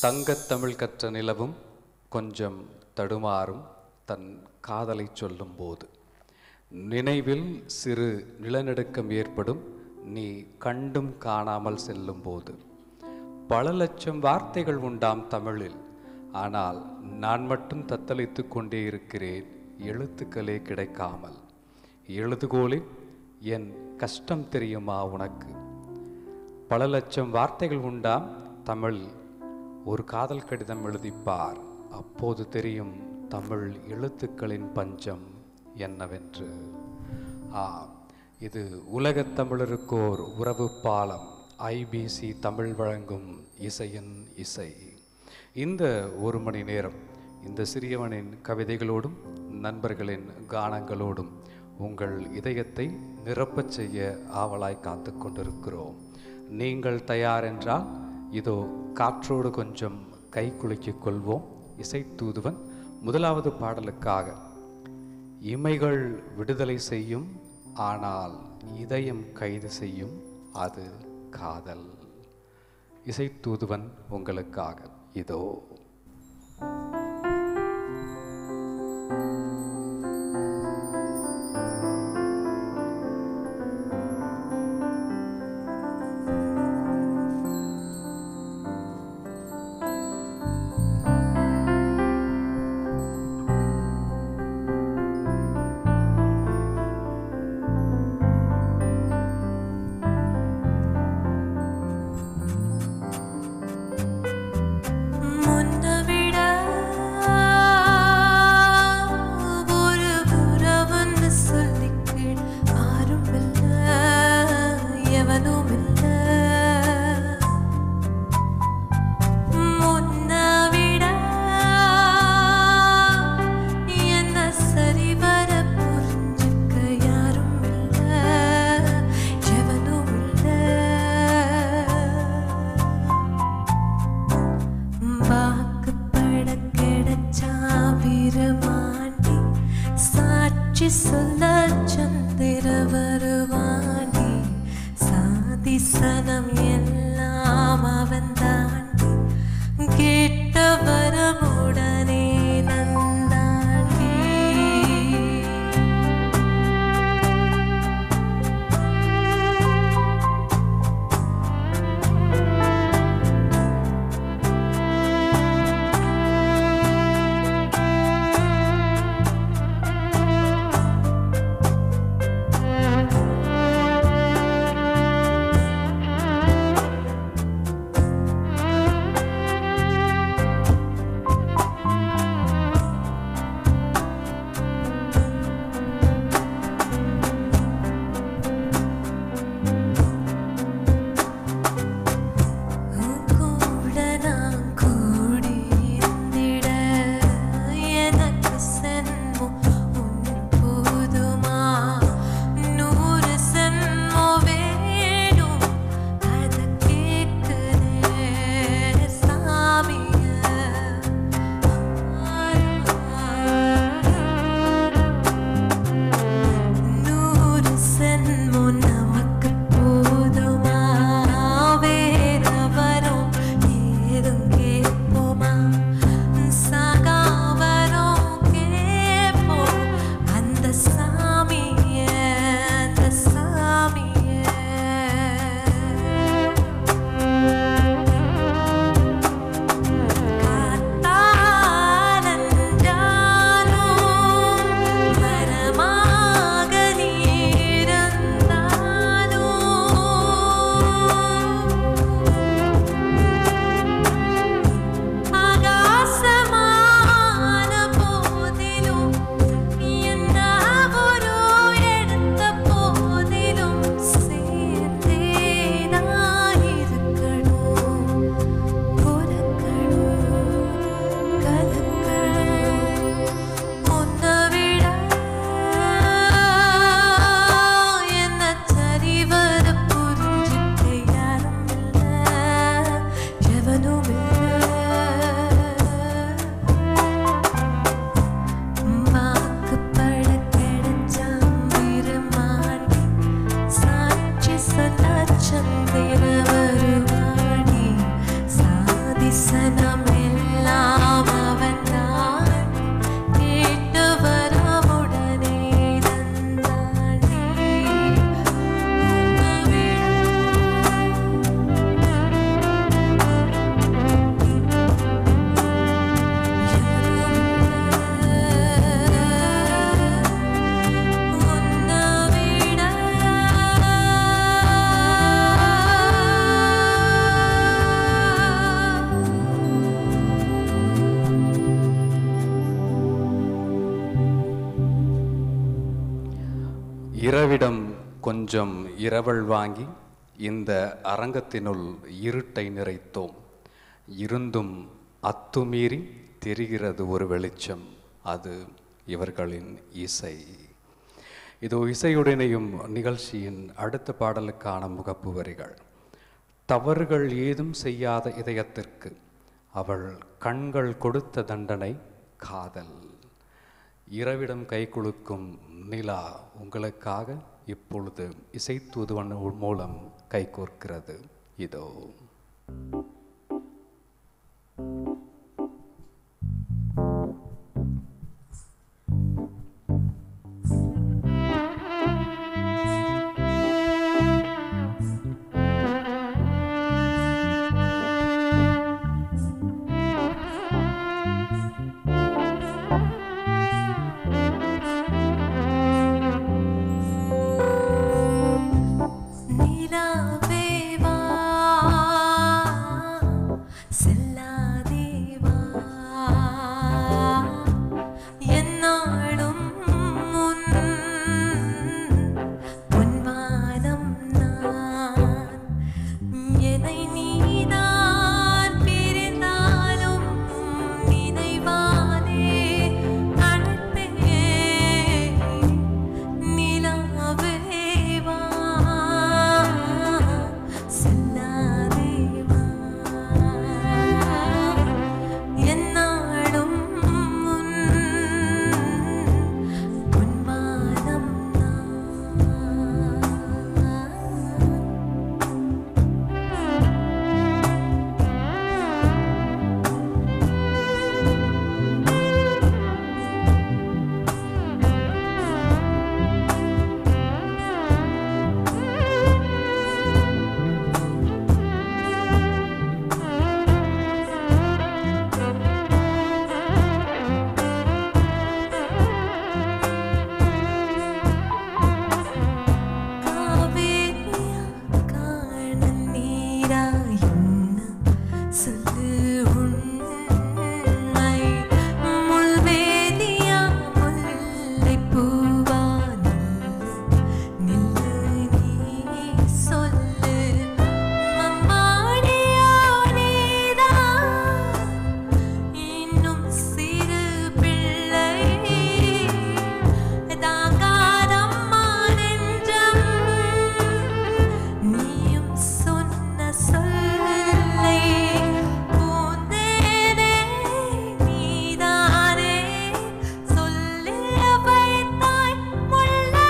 தங்கத் தமிழ் கற்ற நிலவும் கொஞ்சம் தடுமாறும் தன் காதலை சொல்லும்போது நினைவில் சிறு நிலநடுக்கம் ஏற்படும் நீ கண்டும் காணாமல் செல்லும்போது பல லட்சம் வார்த்தைகள் உண்டாம் தமிழில் ஆனால் நான் மட்டும் தத்தளித்துக் கொண்டே இருக்கிறேன் எழுத்துக்களே கிடைக்காமல் எழுதுகோலில் என் கஷ்டம் தெரியுமா உனக்கு பல லட்சம் வார்த்தைகள் உண்டாம் தமிழில் ஒரு காதல் கடிதம் எழுதிப்பார் அப்போது தெரியும் தமிழ் எழுத்துக்களின் பஞ்சம் என்னவென்று ஆம் இது உலகத் தமிழருக்கோர் உறவு பாலம் ஐபிசி தமிழ் வழங்கும் இசையின் இசை இந்த ஒரு மணி நேரம் இந்த சிறியவனின் கவிதைகளோடும் நண்பர்களின் கானங்களோடும் உங்கள் இதயத்தை நிரப்பச் செய்ய ஆவலாய் காத்து கொண்டிருக்கிறோம் நீங்கள் தயார் என்றால் இதோ காற்றோடு கொஞ்சம் கை குலுக்கிக் கொள்வோம் இசை தூதுவன் முதலாவது பாடலுக்காக இமைகள் விடுதலை செய்யும் ஆனால் இதயம் கைது செய்யும் அது காதல் இசை தூதுவன் உங்களுக்காக இதோ முன்னவிட ஒரு உறவுன்னு சொல்லிக்கேள் யாரும் இல்ல எவனும் இல்ல முன்னவிட என்ன சரிவர புரிஞ்சுக்க யாரும் இல்ல எவனும் இல்ல வாக்குப்பட கிடைச்சா வீரமாண்டி சாட்சி சொல்ல சந்திர வருவாண்டி சாதி சனம் எல்லாம் அவன் தாண்டி கேட்ட வரமுடனே நந்தாண்டி கூட நான் கூடி இருந்திட எனக்கு சென்மம் உன் போதுமா நூறு சென்மம் வேணும் அத கேட்குறே நூறு சென்மோ நமக்கு போதுமா வேற வரும் ஏதும் கேட்போமா சாகா வரும் கேட்போம் அந்த சாமிய அந்த சாமிய காத்தாலஞ்சாலும் மரமாக நீரந்தாலும் ஆகாசமான போதிலும் என்ன ஒரு எடுத்த போதிலும் சேர்ந்தே நான் இருக்கணும் பொறக்கணும் கலக்கணும் உன்னை விட என்ன சரிவர புரிஞ்சுக்க யாரும் இல்ல எவனும் வாக்குப்பட கிடைச்சா விரும்பாண்டி சாட்சி சொன்ன சந்திர வருவாணி சாதி சனம் இரவிடம் கொஞ்சம் இரவல் வாங்கி இந்த அரங்கத்தினுள் இருட்டை நிறைத்தோம் இருந்தும் அத்துமீறி தெரிகிறது ஒரு வெளிச்சம் அது இவர்களின் இசை இதோ இசையுடனேயும் நிகழ்ச்சியின் அடுத்த பாடலுக்கான முகப்பு வரிகள் தவறுகள் ஏதும் செய்யாத இதயத்திற்கு அவள் கண்கள் கொடுத்த தண்டனை காதல் இரவிடம் கை குலுக்கும் நிலா உங்களுக்காக இப்பொழுது இசைத்தூதுவன் மூலம் கைகோர்க்கிறது இதோ நிலாவே வா செல்லாதே வா என்னாலும் உன் பொன்வானம் நான் என்னை நீதான் பிரிந்தாலும் நினைவானே அழைப்பே நிலாவே வா செல்லாதே வா என்னாலும் உன் பொன்வானம் நான் காவேரியா காணல் நீரா என்ன சொல்லு உண்மை முள்வேலியா முல்லைப்பூவா நில்லு நீ சொல்லு மம்மாடியா நீதான் இன்னும் சிறு பிள்ளை தாங்காதம்மா நெஞ்சம் நீயும் சொன்ன சொல்லை பூந்தேனே நீதானே சொல்லி வைத்தாய் முல்லை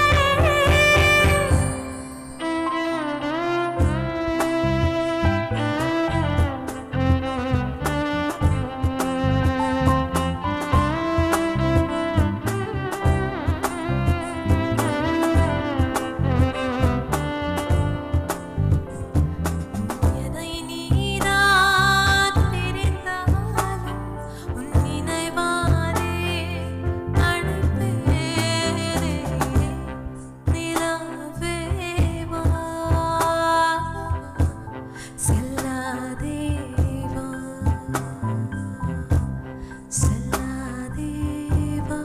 எதை நீதான் பிரிந்தாலும் உன் நினைவானே அழைப்பேனே நிலவே வா செல்லாதே வா செல்லாதே வா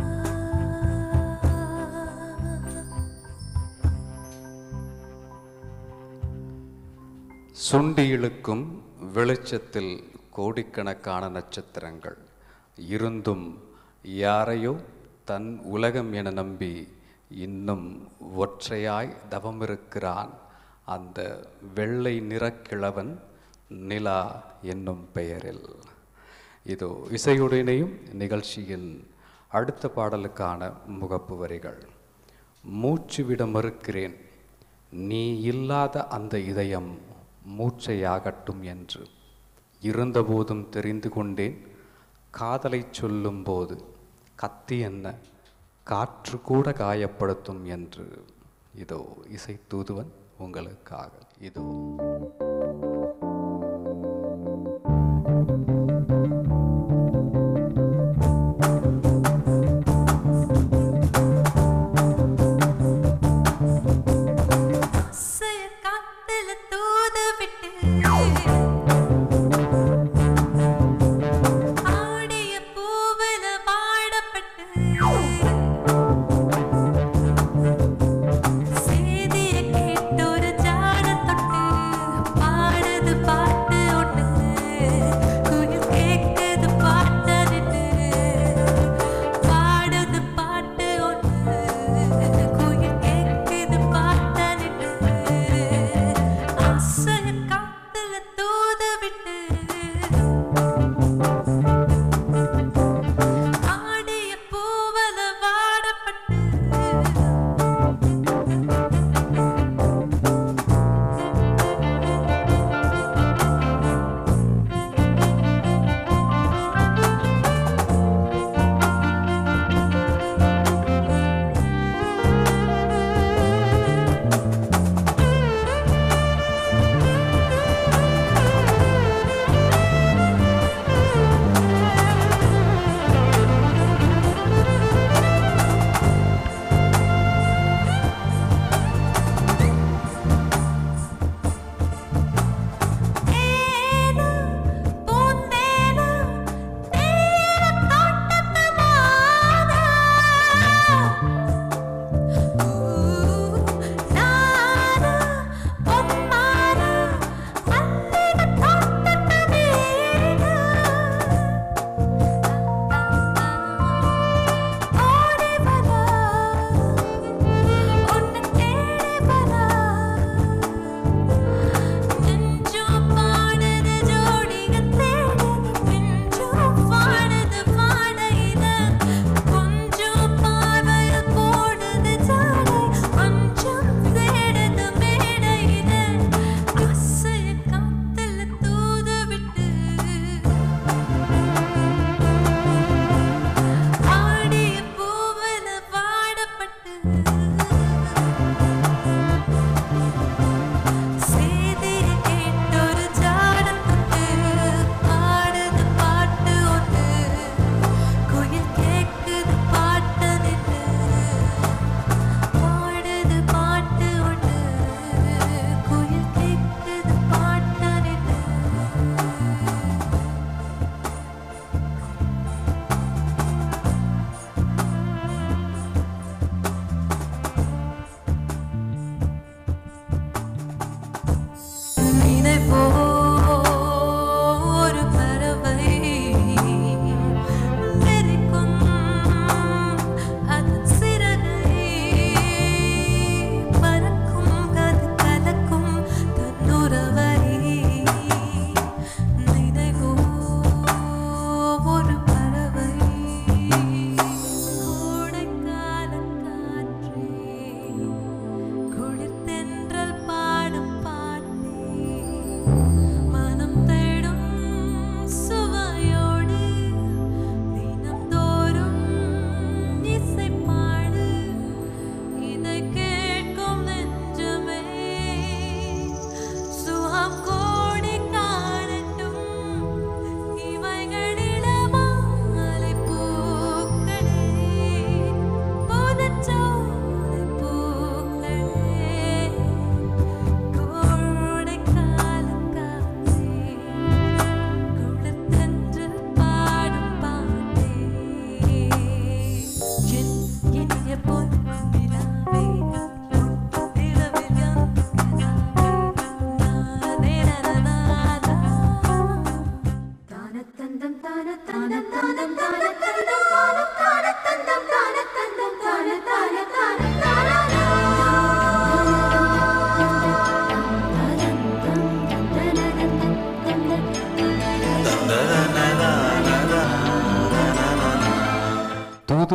சுண்டி இழுக்கும் வெளிச்சத்தில் கோடிக்கணக்கான நட்சத்திரங்கள் இருந்தும் யாரையோ தன் உலகம் என நம்பி இன்னும் ஒற்றையாய் தவமிருக்கிறான் அந்த வெள்ளை நிறக்கிழவன் நிலா என்னும் பெயரில் இதோ இசையுடனேயும் நிகழ்ச்சியின் அடுத்த பாடலுக்கான முகப்பு வரிகள் மூச்சு விட மறுக்கிறேன் நீ இல்லாத அந்த இதயம் மூச்சையாகட்டும் என்று இருந்தபோதும் தெரிந்து கொண்டேன் காதலை சொல்லும்போது கத்தி என்ன காற்று கூட காயப்படுத்தும் என்று இதோ இசை தூதுவன் உங்களுக்காக இதோ ஆசைய காத்துல தூது விட்டு ஆடிய பூவில பாடப்பட்டு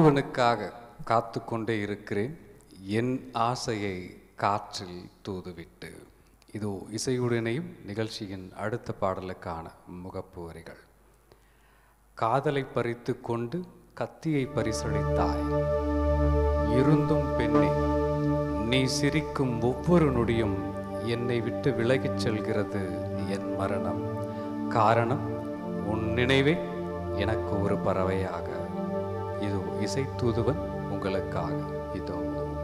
தூதுவனுக்காக காத்து கொண்டே இருக்கிறேன் என் ஆசையை காற்றில் தூதுவிட்டு இதோ இசையுடனேயும் நிகழ்ச்சியின் அடுத்த பாடலுக்கான முகப்பு வரிகள் காதலை பறித்து கொண்டு கத்தியை பரிசளித்தாய் இருந்தும் பெண்ணே நீ சிரிக்கும் ஒவ்வொரு நொடியும் என்னை விட்டு விலகிச் செல்கிறது என் மரணம் காரணம் உன் நினைவே எனக்கு ஒரு பறவையாக இதோ இசை தூதுவன் உங்களுக்காக இதோ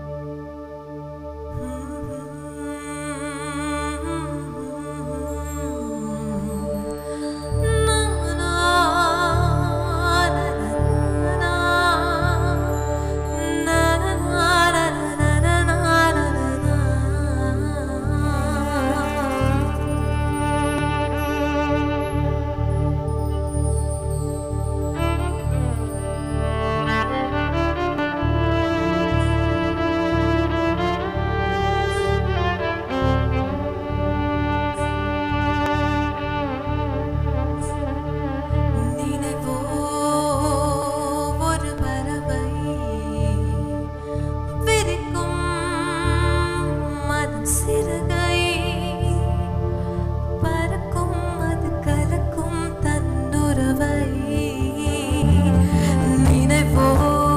நினைவோ ஒரு பறவை விரிக்கும் அதன் சிறகை பறக்கும் அது கலக்கும் தன்னுறவை நினைவோ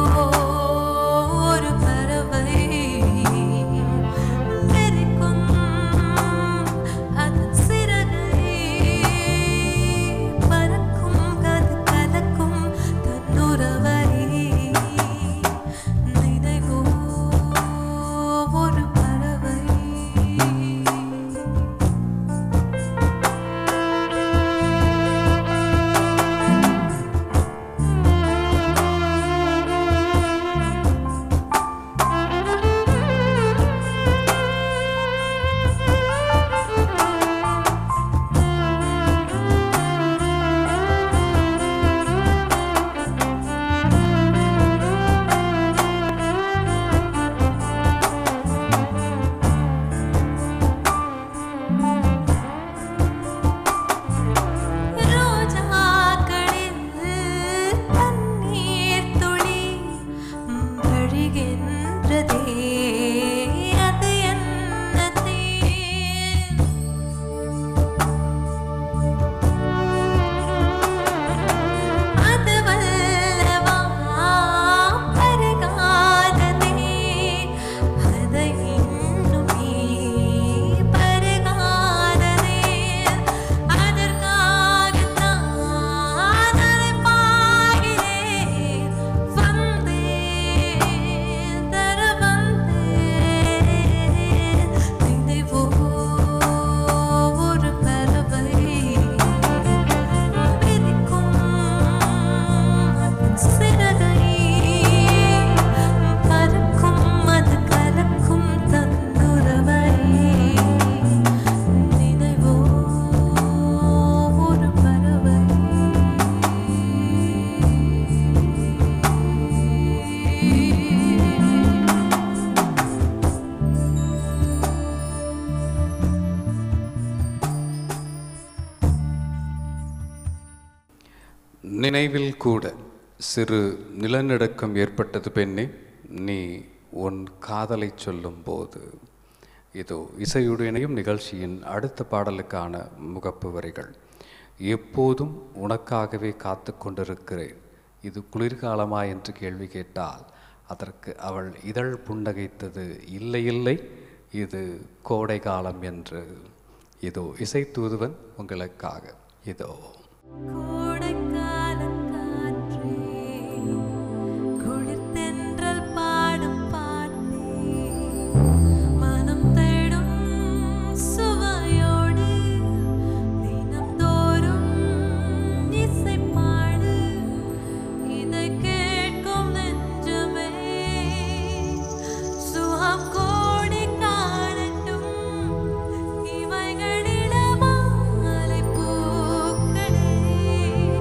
ஒரு பறவை விரிக்கும் அதன் சிறகை பறக்கும் அது கலக்கும் தன்னுறவை நினைவோ ஒரு பறவை ரோஜாக்களில் தண்ணீர் துளி வழிகின்றதே அது என்ன தேன் அது வல்லவா பருகாததே அதை இன்னுமே பருகாததே அதற்காகத்தான் அழைப்பாகிறேன் வந்தேன் தர வந்தேன் நினைவோ ஒரு பறவை விரிக்கும் சிறகை பறக்கும் அது கலக்கும் தன்னுறவை நினைவோ ஒரு பறவை நினைவில் கூட சிறு நிலநடுக்கம் ஏற்பட்டது பெண்ணே நீ உன் காதலை சொல்லும்போது இதோ இசையுடனேயும் நிகழ்ச்சியின் அடுத்த பாடலுக்கான முகப்பு வரிகள் எப்போதும் உனக்காகவே காத்து கொண்டிருக்கிறேன் இது குளிர்காலமா என்று கேள்வி கேட்டால் அதற்கு அவள் இதழ் புன்னகைத்தது இல்லை இல்லை இது கோடை காலம் என்று இதோ இசை தூதுவன் உங்களுக்காக இதோ கோடைக்காலக் காற்றே, குளிர்தென்றல் பாடும் பாட்டே, மனம் தேடும் சுவையோடு தினம்தோறும் இசை பாடு. இதை கேட்கும் நெஞ்சமே, சுகம் கோடி காணட்டும் இவைகளிடமாலை பூக்களே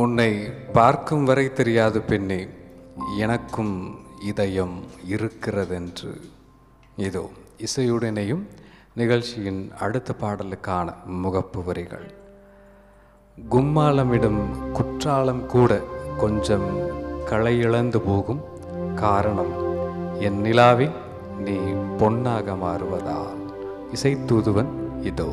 உன்னை பார்க்கும் வரை தெரியாது பெண்ணே எனக்கும் இதயம் இருக்கிறதென்று இதோ இசையுடனேயும் நிகழ்ச்சியின் அடுத்த பாடலுக்கான முகப்பு வரிகள் கும்மாளமிடும் குற்றாலம் கூட கொஞ்சம் களையிழந்து போகும் காரணம் என் நிலாவே நீ பொன்னாக மாறுவதால் இசைத்தூதுவன் இதோ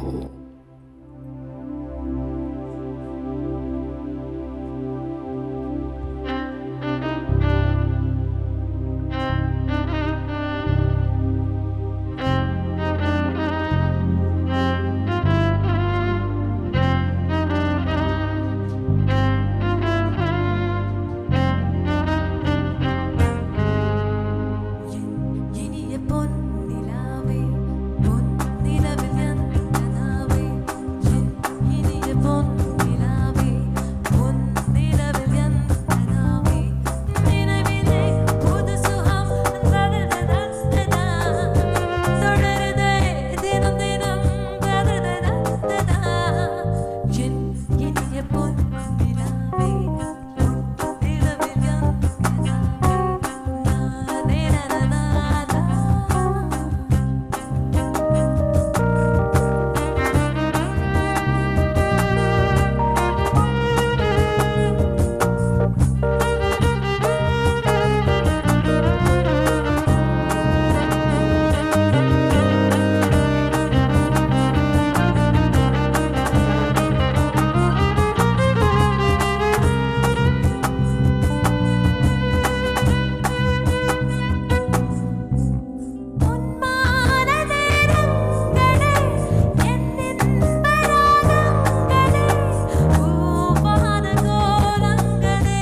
இனிய பொன்னிலாவே பொன்னிலவில் எந்தனாவே இனிய பொன்னிலாவே பொன்னிலவில் எந்தனாவே நினைவிலே புது சுகம் ததததததா தொடருதே தினம் தினம் ததததததா என் இனிய பொன்னிலாவே பொன்னிலவில் எந்தனாவே பொன்மானதேரங்களே என்னின்பராகங்களே பூவான கோலங்களே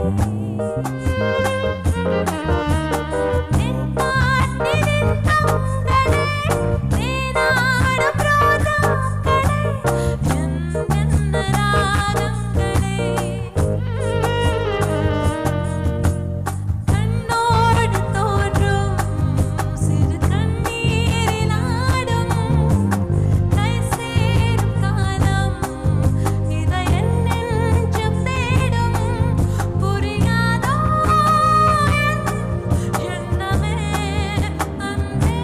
நின் பாட்டினின் தங்களே நீனாடும் ரோஜாக்களே என் என்ன ராகங்களே கண்ணோடு தோன்றும் சிறு கண்ணீரில் ஆடும் கை சேரும் காலம் இதை என் நெஞ்சம் தேடும் புரியாதோ என் எண்ணமே அன்பே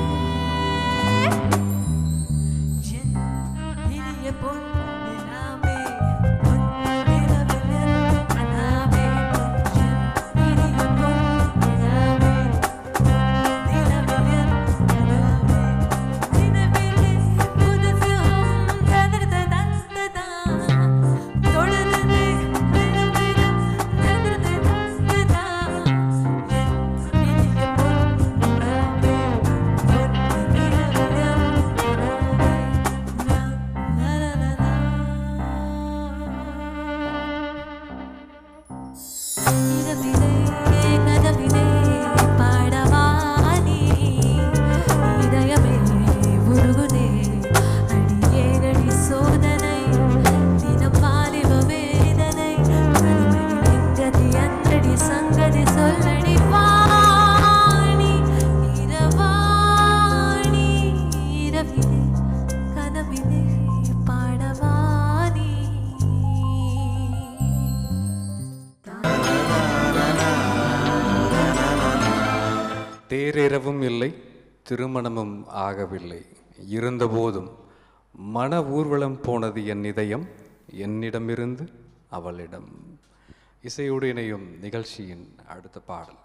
என் இனிய பொன்னிலாவே பொன்னிலவில் என் கனாவே என் இனிய பொன்னிலாவே பொன்னிலவில் என் கனாவே நினைவிலே புது சுகம் ததததததா தொடருதே தினம் தினம் ததததததா என் இனிய பொன்னிலாவே பொன்னிலவில் என் இரவிலே கதவிலே பாடவானி இதயமே உருகுதே அடியேனடி சோதனை தினம் வாலிப வேதனை தனிமையில் எங்கதி அன்றடி சங்கதி சொல்லடி வாணி இரவாணி இரவிலே கனவிலே பாடவானி தேரிரவும் இல்லை திருமணமும் ஆகவில்லை இருந்தபோதும் மன ஊர்வலம் போனது என் இதயம் என்னிடமிருந்து அவளிடம் இசையோடு இணையும் நிகழ்ச்சியின் அடுத்த பாடல்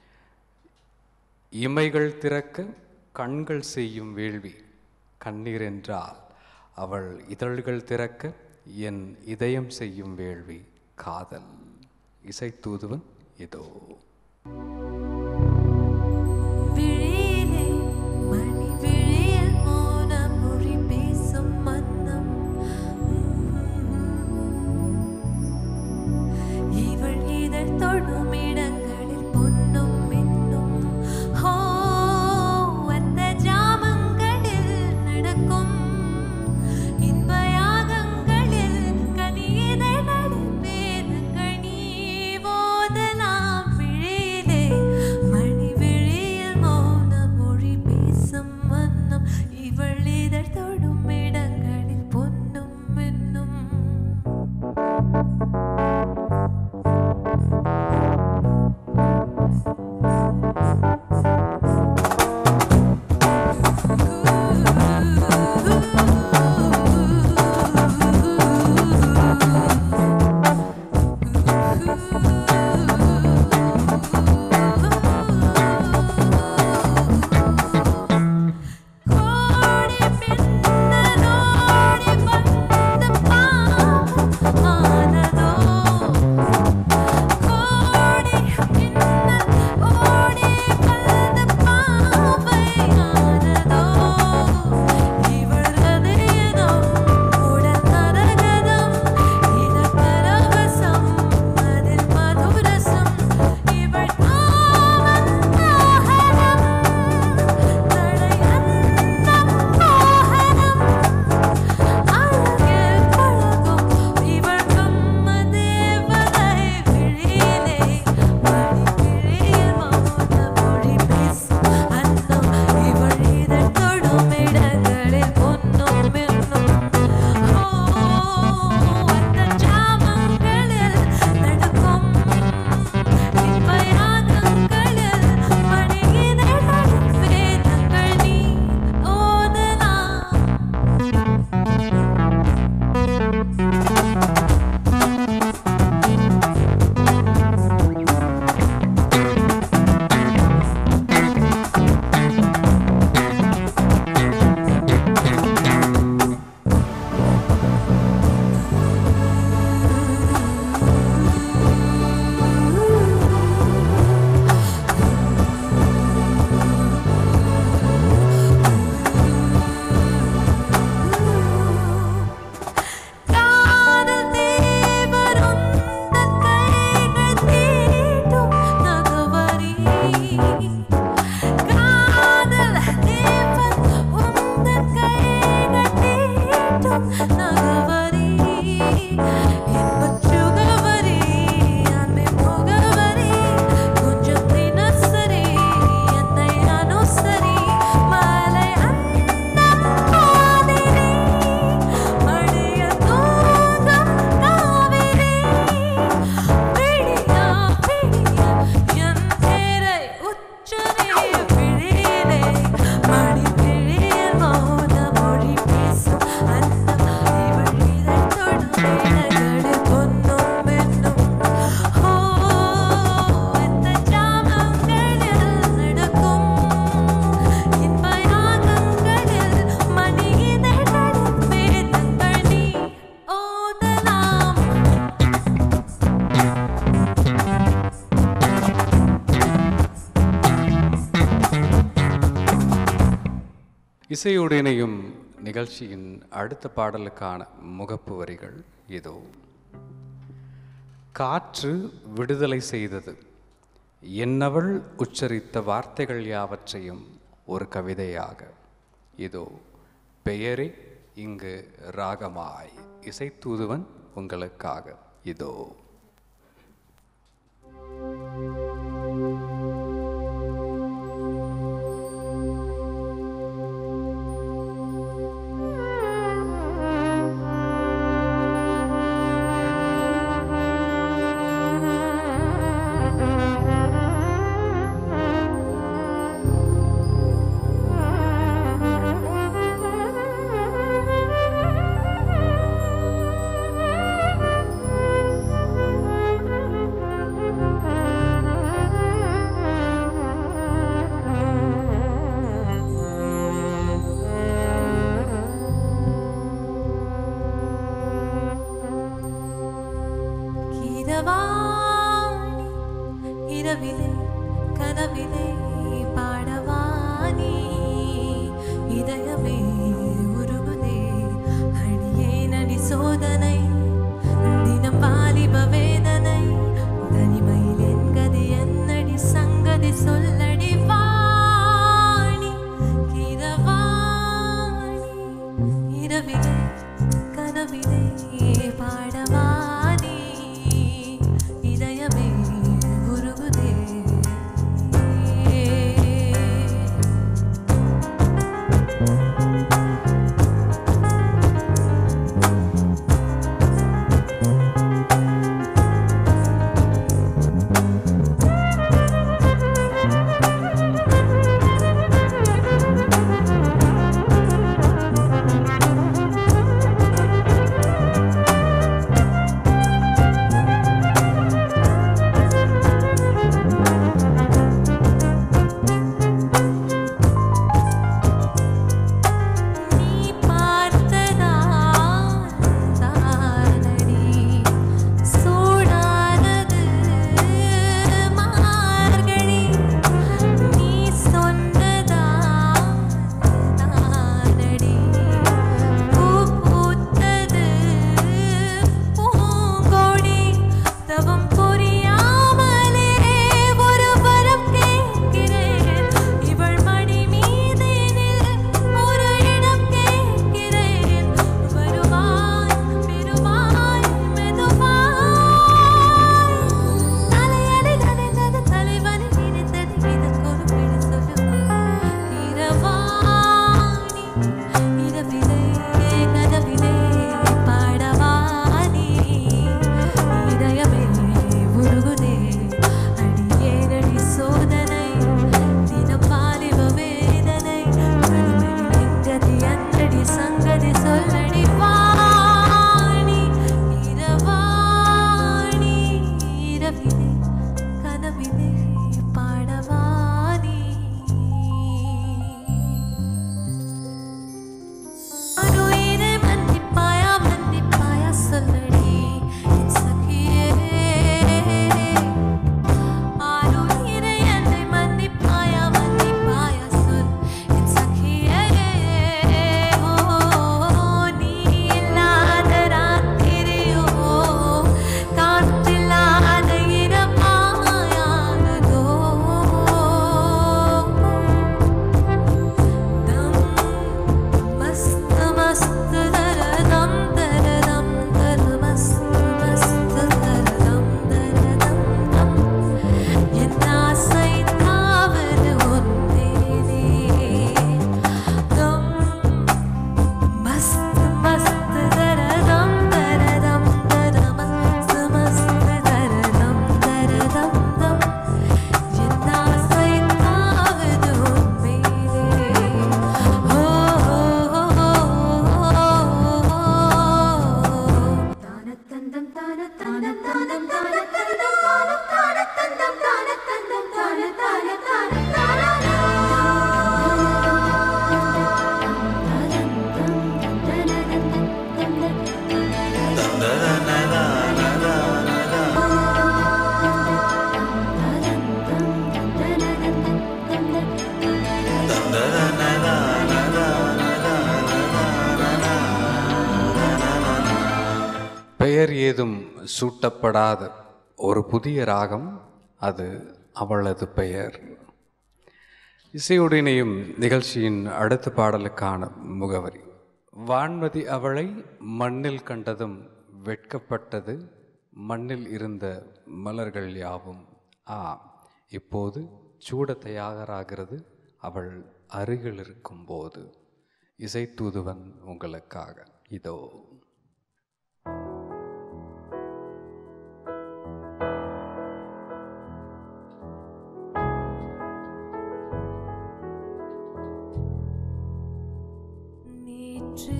இமைகள் திறக்க கண்கள் செய்யும் வேள்வி கண்ணீர் என்றால் அவள் இதழ்கள் திறக்க என் இதயம் செய்யும் வேள்வி காதல் இசைத்தூதுவன் இதோ விழியிலே மணி விழியில் மௌனம் மொழி பேசும் மன்னம் இவள் இதழ் தொடும் இடங்களில் பொன்னும் மின்னும் ஹோ அந்த ஜாமங்களில் நடக்கும் இன்ப யாகங்களில் கனியதை நடுப்பேதங்கள் நீ ஓதலாம் விழியிலே இசையோடு இணையும் நிகழ்ச்சியின் அடுத்த பாடலுக்கான முகப்பு வரிகள் இதோ காற்று விடுதலை செய்தது என்னவள் உச்சரித்த வார்த்தைகள் யாவற்றையும் ஒரு கவிதையாக இதோ பெயரே இங்கு ராகமாய் இசைத்தூதுவன் உங்களுக்காக இதோ Thank you. ஏதும் சூட்டப்படாத ஒரு புதிய ராகம் அது அவளது பெயர் இசையுடனேயும் நிகழ்ச்சியின் அடுத்த பாடலுக்கான முகவரி வான்மதி அவளை மண்ணில் கண்டதும் வெட்கப்பட்டது மண்ணில் இருந்த மலர்கள் யாவும் ஆ இப்போது சூட தயாராகிறது அவள் அருகில் இருக்கும்போது இசை தூதுவன் உங்களுக்காக இதோ நேற்று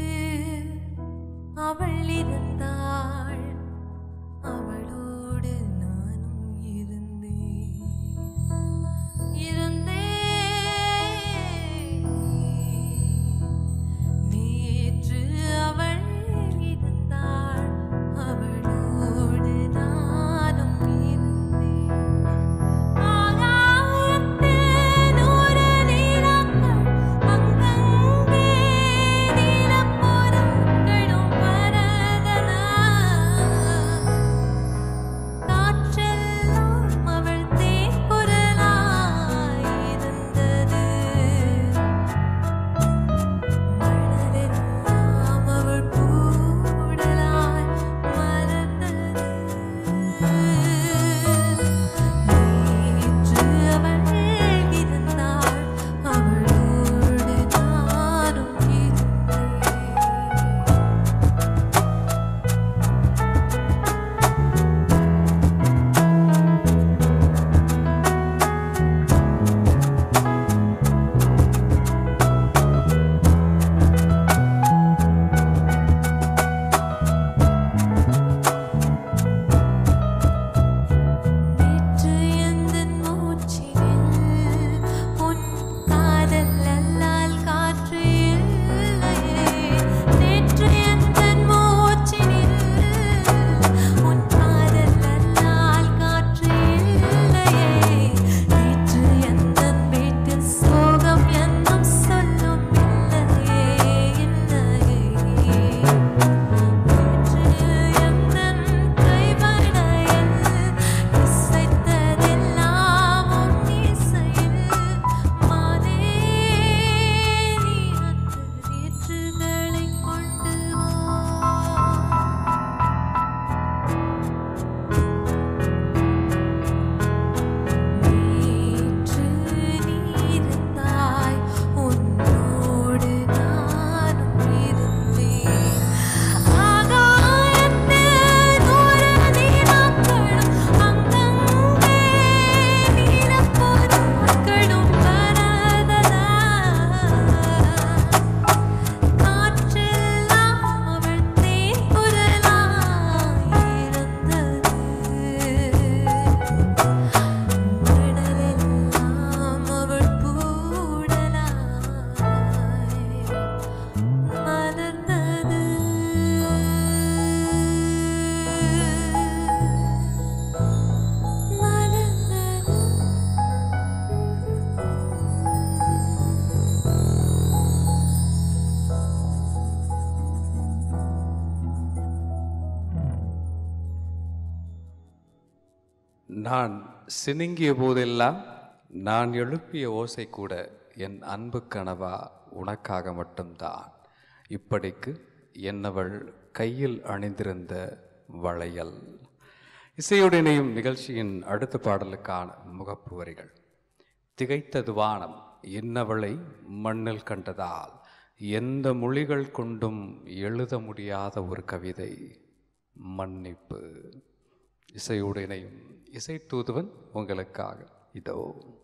அவள் இருந்தாள் அவளோடு நானும் இருந்தேன் இருந்தேன் நேற்று அவள் இருந்தாள் அவளோடு நானும் இருந்தேன் ஆகாயத்தில் நூறு நீலங்கள் அங்கங்கே நீலப்புறங்களும் பரதன காற்றெல்லாம் அவள் தேக்குரலாய் இருந்தது மணலெல்லாம் அவள் பூடலாய் மலர்ந்தது நேற்று அவள் இருந்தாள் அவளோடு நானும் இருந்தேன் நேற்று எந்தன் மூச்சினில் உன் காதல் அல்லால் காற்று இல்லையே நேற்று எந்தன் மூச்சினில் உன் காதல் அல்லால் காற்று இல்லையே நேற்று எந்தன் வீட்டில் சோகம் என்னும் சொல்லும் இல்லையே இல்லையே நேற்று எந்தன் கைவளையில் இசைத்ததெல்லாம் உன் இசையில் மானே நீ அந்த நேற்றுகளைக் கொண்டு வா நேற்று நீ இருந்தாய் உன்னோடு நானும் இருந்தேன் ஆகாயத்தில் நூறு நீலாக்களும் அங்கங்கே நீலப்புறங்களும் பரதன காற்றெல்லாம் அவள் தேக்குரலாய் இருந்தது மணலெல்லாம் அவள் பூடலாய் மலர்ந்தது நான் சினுங்கிய போதெல்லாம் நான் எழுப்பிய ஓசை கூட என் அன்பு கனவா உனக்காக மட்டும்தான் இப்படிக்கு என்னவள் கையில் அணிந்திருந்த வளையல் இசையுடனேயும் நிகழ்ச்சியின் அடுத்த பாடலுக்கான முகப்பு வரிகள் திகைத்தது வானம் என்னவளை மண்ணில் கண்டதால் எந்த மொழிகள் கொண்டும் எழுத முடியாத ஒரு கவிதை மன்னிப்பு இசையுடனையும் இசை தூதுவன் உங்களுக்காக இதோ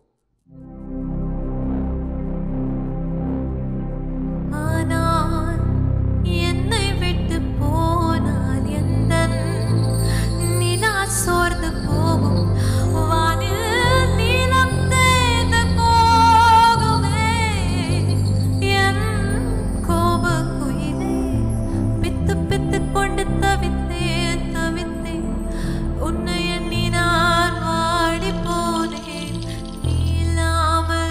ஆனால் என்னை விட்டு போனால் எந்தன் நிலா சோர்ந்து போகும் வானில் நீலம் தேய்ந்து போகுமே என் கோபக் குயிலே பித்து பித்து கொண்டு தவித்தேன் தவித்தேன் உன்னை எண்ணி நான் வாடி போனேன் நீ இல்லாமல்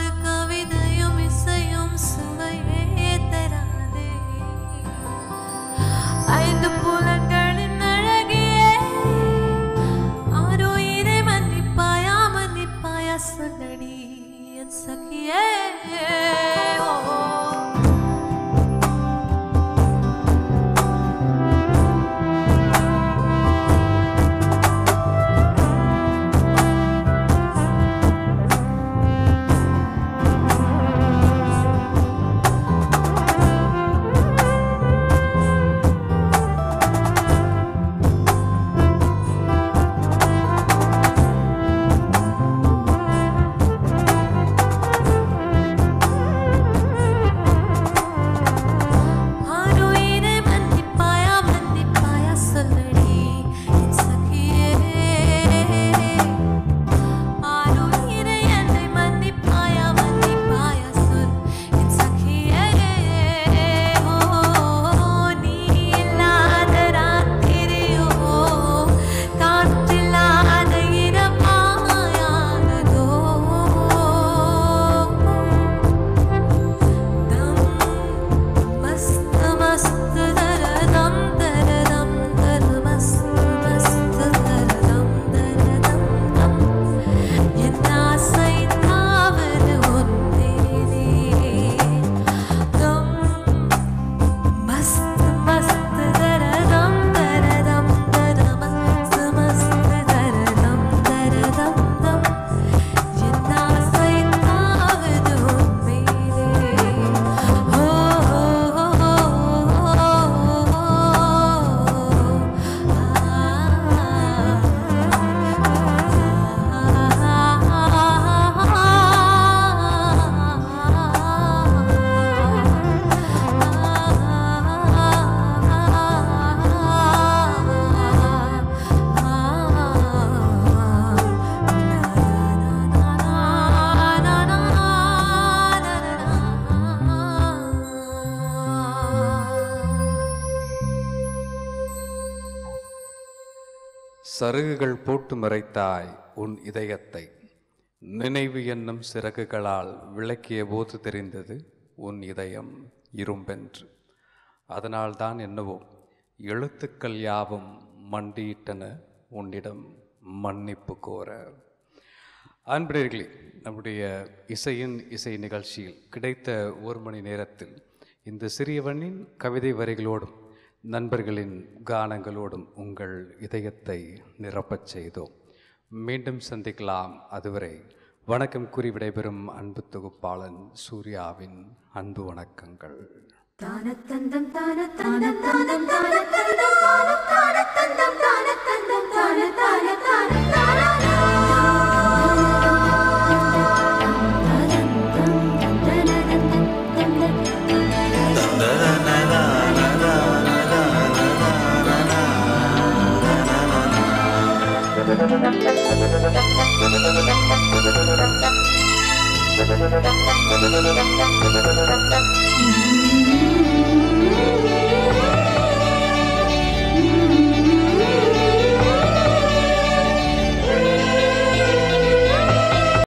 சருகுகள் போட்டு மறைத்தாய் உன் இதயத்தை நினைவு என்னும் சிறகுகளால் விளக்கிய போது தெரிந்தது உன் இதயம் இரும்பென்று அதனால்தான் என்னவோ எழுத்துக்கள் யாவும் மண்டியிட்டன உன்னிடம் மன்னிப்பு கோர அன்பர்களே நம்முடைய இசையின் இசை நிகழ்ச்சியில் கிடைத்த ஒரு மணி நேரத்தில் இந்த சிறியவனின் கவிதை வரிகளோடும் நண்பர்களின் கானங்களோடும் உங்கள் இதயத்தை நிரப்பச் செய்தோம் மீண்டும் சந்திக்கலாம் அதுவரை வணக்கம் கூறி விடைபெறும் அன்பு தொகுப்பாளன் சூர்யாவின் அன்பு வணக்கங்கள் தானத்தந்தம் தானத்தந்தம் தானம் தானத்தந்தம் தானம் தானத்தந்தம் தானத்தந்தம் தான தான தான தான Thank you.